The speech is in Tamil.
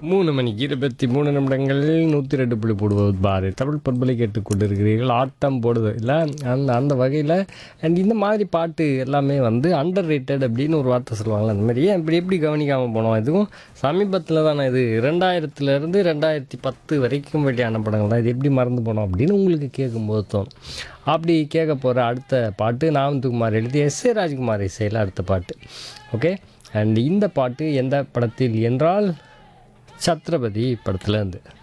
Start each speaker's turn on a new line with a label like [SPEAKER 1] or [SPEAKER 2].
[SPEAKER 1] மூணு மணிக்கு இருபத்தி மூணு நிமிடங்கள் நூற்றி ரெண்டு புள்ளி போடுவது பாரு தமிழ் பண்பலை கேட்டுக்கொண்டு இருக்கிறீர்கள் ஆட்டம் போடுது இல்லை அந்த அந்த வகையில் அண்ட் இந்த மாதிரி பாட்டு எல்லாமே வந்து அண்டர் ரேட்டட் அப்படின்னு ஒரு வார்த்தை சொல்லுவாங்கள்ல அந்த மாதிரி ஏன் இப்படி எப்படி கவனிக்காமல் போனோம் இதுவும் சமீபத்தில் தானே இது ரெண்டாயிரத்துலேருந்து ரெண்டாயிரத்தி பத்து வரைக்கும் வெளியான படங்கள் தான் இது எப்படி மறந்து போனோம் அப்படின்னு உங்களுக்கு கேட்கும்போது தோணும் அப்படி கேட்க போகிற அடுத்த பாட்டு நாமத்துக்குமார் எழுதி எஸ் ஏ ராஜ்குமார் இசையில் அடுத்த பாட்டு ஓகே அண்ட் இந்த பாட்டு எந்த படத்தில் என்றால் சத்ரபதி படத்தில் இருந்து